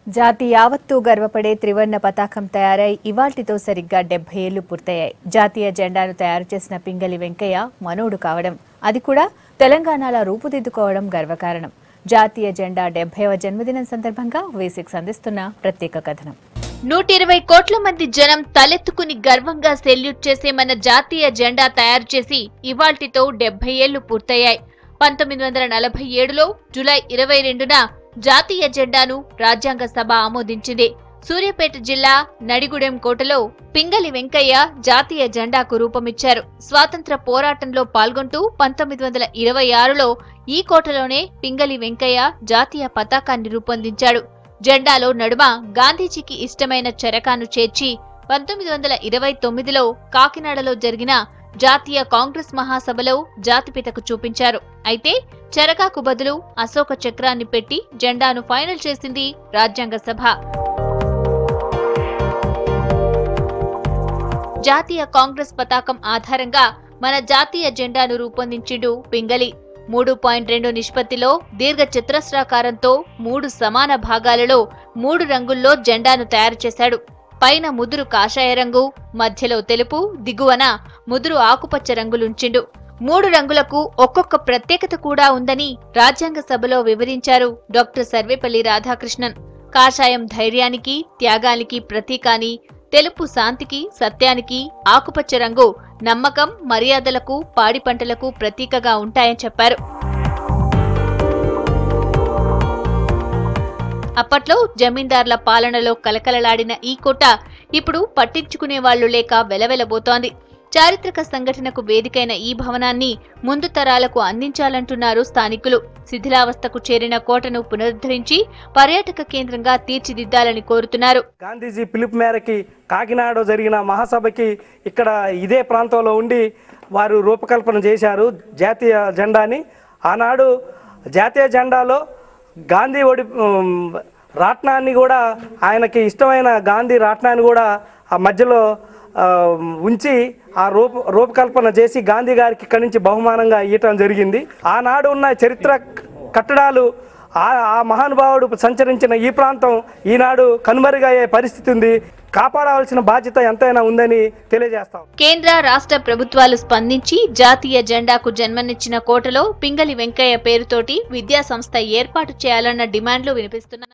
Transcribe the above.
జాతి యావత్తూ గర్వపడే త్రివర్ణ పతాకం తయారై ఇవాల్టితో సరిగ్గా డెబ్బై ఏళ్లు పూర్తయ్యాయి జాతీయ జెండాను తయారు చేసిన పింగళి వెంకయ్య మనోడు కావడం అది కూడా తెలంగాణలో రూపుదిద్దుకోవడం గర్వకారణం జాతీయ జెండా డెబ్బైవ జన్మదినం సందర్భంగా వేసిక్స్ అందిస్తున్న ప్రత్యేక కథనం నూట ఇరవై కోట్ల మంది జనం తలెత్తుకుని గర్వంగా సెల్యూట్ చేసే మన జాతీయ జెండా తయారు చేసి ఇవాల్టితో డెబ్బై ఏళ్లు పూర్తయ్యాయి పంతొమ్మిది వందల నలభై ఏడులో జులై ఇరవై రెండున జాతీయ జెండాను రాజ్యాంగ సభ ఆమోదించింది సూర్యాపేట జిల్లా నడిగుడెం కోటలో పింగళి వెంకయ్య జాతీయ జెండాకు రూపమిచ్చారు స్వాతంత్ర పోరాటంలో పాల్గొంటూ పంతొమ్మిది వందల ఇరవై ఆరులో ఈ కోటలోనే పింగళి వెంకయ్య జాతీయ పతాకాన్ని రూపొందించాడు జెండాలో నడుమ గాంధీజీకి ఇష్టమైన చరకాను చేర్చి పంతొమ్మిది వందల ఇరవై తొమ్మిదిలో కాకినాడలో జరిగిన జాతీయ కాంగ్రెస్ మహాసభలో జాతిపితకు చూపించారు అయితే చరకాకు బదులు అశోక చక్రాన్ని పెట్టి జెండాను ఫైనల్ చేసింది రాజ్యాంగ సభ జాతీయ కాంగ్రెస్ పతాకం ఆధారంగా మన జాతీయ జెండాను రూపొందించిండు పింగళి మూడు పాయింట్ రెండు నిష్పత్తిలో దీర్ఘ చతురస్రాకారంతో మూడు సమాన భాగాలలో మూడు రంగుల్లో జెండాను తయారు చేశాడు పైన ముదురు కాషాయ రంగు మధ్యలో తెలుపు దిగువన ముదురు ఆకుపచ్చ రంగులుంచిండు మూడు రంగులకు ఒక్కొక్క ప్రత్యేకత కూడా ఉందని రాజ్యాంగ సభలో వివరించారు డాక్టర్ సర్వేపల్లి రాధాకృష్ణన్ కాషాయం ధైర్యానికి త్యాగానికి ప్రతీక అని తెలుపు శాంతికి సత్యానికి ఆకుపచ్చ రంగు నమ్మకం మర్యాదలకు పాడి పంటలకు ప్రతీకగా ఉంటాయని చెప్పారు అప్పట్లో జమీందార్ల పాలనలో కలకలలాడిన ఈ కోట ఇప్పుడు పట్టించుకునే వాళ్లు లేక వెలవెలబోతోంది చారిత్రక సంఘటనకు వేదికైన ఈ భవనాన్ని ముందు తరాలకు అందించాలంటున్నారు స్థానికులు శిథిలావస్థకు చేరిన కోటను పునరుద్ధరించి పర్యాటక కేంద్రంగా తీర్చిదిద్దాలని కోరుతున్నారు గాంధీజీ పిలుపు మేరకి కాకినాడ జరిగిన మహాసభకి ఇక్కడ ఇదే ప్రాంతంలో ఉండి వారు రూపకల్పన చేశారు జాతీయ జెండాని ఆనాడు జాతీయ జెండాలో గాంధీ ఒడి ఉమ్, రాట్నాన్ని కూడా ఆయనకి ఇష్టమైన గాంధీ రాట్నాన్ని కూడా ఆ మధ్యలో ఆ, ఉంచి ఆ రూప రూపకల్పన చేసి గాంధీ గారికి ఇక్కడి నుంచి బహుమానంగా ఇవ్వటం జరిగింది ఆనాడు ఉన్న చరిత్ర కట్టడాలు ఆ ఆ మహానుభావుడు సంచరించిన ఈ ప్రాంతం ఈనాడు కనుమరుగయ్యే పరిస్థితి ఉంది కాపాడవలసిన బాధ్యత ఎంతైనా ఉందని తెలియజేస్తాం కేంద్ర రాష్ట్ర ప్రభుత్వాలు స్పందించి జాతీయ జెండాకు జన్మనిచ్చిన కోటలో పింగళి వెంకయ్య పేరుతోటి విద్యా సంస్థ ఏర్పాటు చేయాలన్న డిమాండ్లు వినిపిస్తున్నాయి